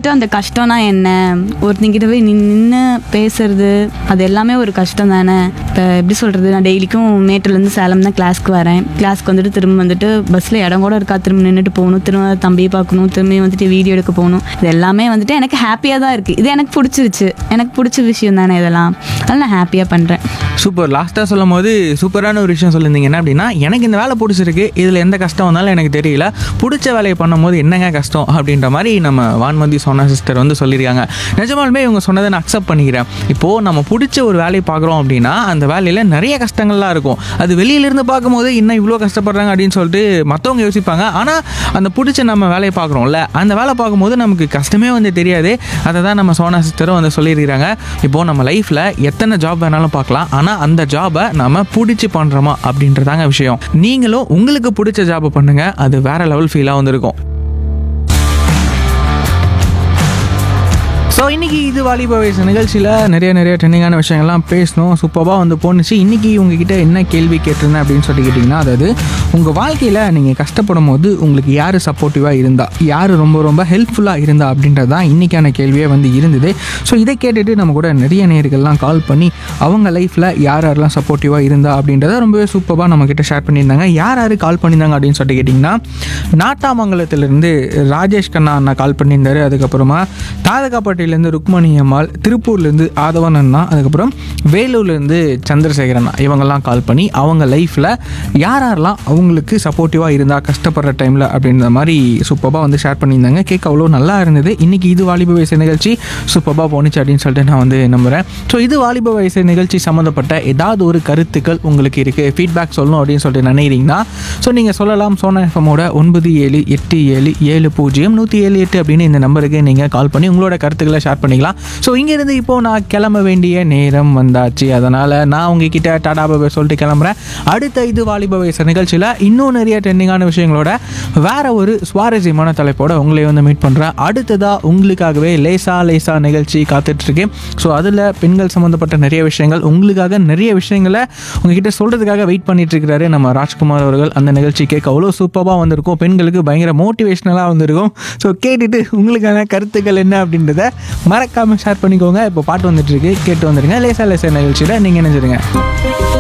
வந்துட்டு அந்த கஷ்டம்னா என்ன ஒருத்தங்கிட்ட போய் நின்று பேசுறது அது எல்லாமே ஒரு கஷ்டம் தானே இப்போ எப்படி சொல்கிறது நான் டெய்லிக்கும் மேட்டிலேருந்து சேலம் தான் கிளாஸ்க்கு வரேன் கிளாஸ்க்கு வந்துட்டு திரும்ப வந்துட்டு பஸ்ஸில் இடம் கூட இருக்கா திரும்ப நின்றுட்டு போகணும் திரும்ப தம்பியை பார்க்கணும் திரும்பி வந்துட்டு வீடியோ எடுக்க போகணும் இது எல்லாமே வந்துட்டு எனக்கு ஹாப்பியாக தான் இருக்குது இது எனக்கு பிடிச்சிருச்சு எனக்கு பிடிச்ச விஷயம் தானே இதெல்லாம் அதனால் நான் ஹாப்பியாக பண்ணுறேன் சூப்பர் லாஸ்ட்டாக சொல்லும் போது சூப்பரான ஒரு விஷயம் சொல்லியிருந்தீங்க என்ன அப்படின்னா எனக்கு இந்த வேலை பிடிச்சிருக்கு இதில் எந்த கஷ்டம் வந்தாலும் எனக்கு தெரியல பிடிச்ச வேலையை பண்ணும்போது என்னங்க கஷ்டம் அப்படின்ற மாதிரி நம்ம வான்மதி சோனா சிஸ்டர் வந்து சொல்லியிருக்காங்க நிஜமாலுமே இவங்க சொன்னதை நான் அக்செப்ட் பண்ணிக்கிறேன் இப்போது நம்ம பிடிச்ச ஒரு வேலையை பார்க்குறோம் அப்படின்னா அந்த வேலையில் நிறைய கஷ்டங்கள்லாம் இருக்கும் அது வெளியிலேருந்து பார்க்கும்போது இன்னும் இவ்வளோ கஷ்டப்படுறாங்க அப்படின்னு சொல்லிட்டு மற்றவங்க யோசிப்பாங்க ஆனால் அந்த பிடிச்ச நம்ம வேலையை பார்க்குறோம்ல அந்த வேலை பார்க்கும்போது நமக்கு கஷ்டமே வந்து தெரியாது அதை தான் நம்ம சோனா சிஸ்டரும் வந்து சொல்லியிருக்கிறாங்க இப்போது நம்ம லைஃப்பில் எத்தனை ஜாப் வேணாலும் பார்க்கலாம் ஆனால் அந்த ஜாபை நம்ம பிடிச்சி பண்ணுறோமா அப்படின்றதாங்க விஷயம் நீங்களும் உங்களுக்கு பிடிச்ச ஜாபை பண்ணுங்கள் அது வேற லெவல் ஃபீலாக வந்திருக்கும் ஸோ இன்றைக்கி இது வாலிப வயசு நிகழ்ச்சியில் நிறைய நிறைய ட்ரெண்டிங்கான விஷயங்கள்லாம் பேசணும் சூப்பராக வந்து போணுச்சு இன்றைக்கி உங்ககிட்ட என்ன கேள்வி கேட்டிருந்தேன் அப்படின்னு சொல்லி கேட்டிங்கன்னா அதாவது உங்கள் வாழ்க்கையில் நீங்கள் கஷ்டப்படும் போது உங்களுக்கு யார் சப்போர்ட்டிவாக இருந்தா யார் ரொம்ப ரொம்ப ஹெல்ப்ஃபுல்லாக இருந்தா அப்படின்றது தான் இன்றைக்கான கேள்வியே வந்து இருந்தது ஸோ இதை கேட்டுட்டு நம்ம கூட நிறைய நேர்கள்லாம் கால் பண்ணி அவங்க லைஃப்பில் யார் யாரெல்லாம் சப்போர்ட்டிவாக இருந்தா அப்படின்றத ரொம்பவே சூப்பராக நம்மக்கிட்ட ஷேர் பண்ணியிருந்தாங்க யார் யார் கால் பண்ணியிருந்தாங்க அப்படின்னு சொல்லிட்டு கேட்டிங்கன்னா நாட்டாமங்கலத்திலிருந்து ராஜேஷ் கண்ணா அண்ணா கால் பண்ணியிருந்தாரு அதுக்கப்புறமா தாதகாப்பட்டியிலேருந்து ருக்மணி அம்மாள் திருப்பூர்லேருந்து ஆதவன் அண்ணா அதுக்கப்புறம் வேலூர்லேருந்து சந்திரசேகர் அண்ணா இவங்கெல்லாம் கால் பண்ணி அவங்க லைஃப்பில் யார் யாரெல்லாம் அவங்களுக்கு சப்போர்ட்டிவாக இருந்தால் கஷ்டப்படுற டைமில் அப்படின்ற மாதிரி சூப்பராக வந்து ஷேர் பண்ணியிருந்தாங்க கேட்க அவ்வளோ நல்லா இருந்தது இன்றைக்கி இது வாலிப வயசு நிகழ்ச்சி சூப்பராக போணுச்சு அப்படின்னு சொல்லிட்டு நான் வந்து நம்புகிறேன் ஸோ இது வாலிப வயசு நிகழ்ச்சி சம்மந்தப்பட்ட ஏதாவது ஒரு கருத்துக்கள் உங்களுக்கு இருக்குது ஃபீட்பேக் சொல்லணும் அப்படின்னு சொல்லிட்டு நினைக்கிறீங்கன்னா ஸோ நீங்கள் சொல்லலாம் சோனா எஃப்எம்மோட ஒன்பது ஏழு எட்டு ஏழு ஏழு பூஜ்ஜியம் நூற்றி ஏழு எட்டு அப்படின்னு இந்த நம்பருக்கு நீங்கள் கால் பண்ணி உங்களோட கருத்துக்களை ஷேர் பண்ணிக்கலாம் ஸோ இங்கேருந்து இப்போது நான் கிளம்ப வேண்டிய நேரம் வந்தாச்சு அதனால் நான் உங்ககிட்ட டாடா பாபா சொல்லிட்டு கிளம்புறேன் அடுத்த இது வாலிப வயசு நிகழ்ச்சியில் இன்னும் நிறைய ட்ரெண்டிங்கான விஷயங்களோட வேற ஒரு சுவாரஸ்யமான தலைப்போட உங்களை வந்து மீட் பண்ணுறேன் அடுத்ததாக உங்களுக்காகவே லேசா லேசா நிகழ்ச்சி காத்துட்ருக்கேன் ஸோ அதில் பெண்கள் சம்மந்தப்பட்ட நிறைய விஷயங்கள் உங்களுக்காக நிறைய விஷயங்களை உங்ககிட்ட சொல்கிறதுக்காக வெயிட் பண்ணிட்டு இருக்கிறாரு நம்ம ராஜ்குமார் அவர்கள் அந்த நிகழ்ச்சி கேட்க அவ்வளோ சூப்பராக வந்திருக்கும் பெண்களுக்கு பயங்கர மோட்டிவேஷ்னலாக வந்திருக்கும் ஸோ கேட்டுட்டு உங்களுக்கான கருத்துக்கள் என்ன அப்படின்றத மறக்காமல் ஷேர் பண்ணிக்கோங்க இப்போ பாட்டு வந்துட்டு இருக்கு கேட்டு வந்துடுங்க லேசா லேசா நிகழ்ச்சியில் நீங்கள் நினைச்சிருங்க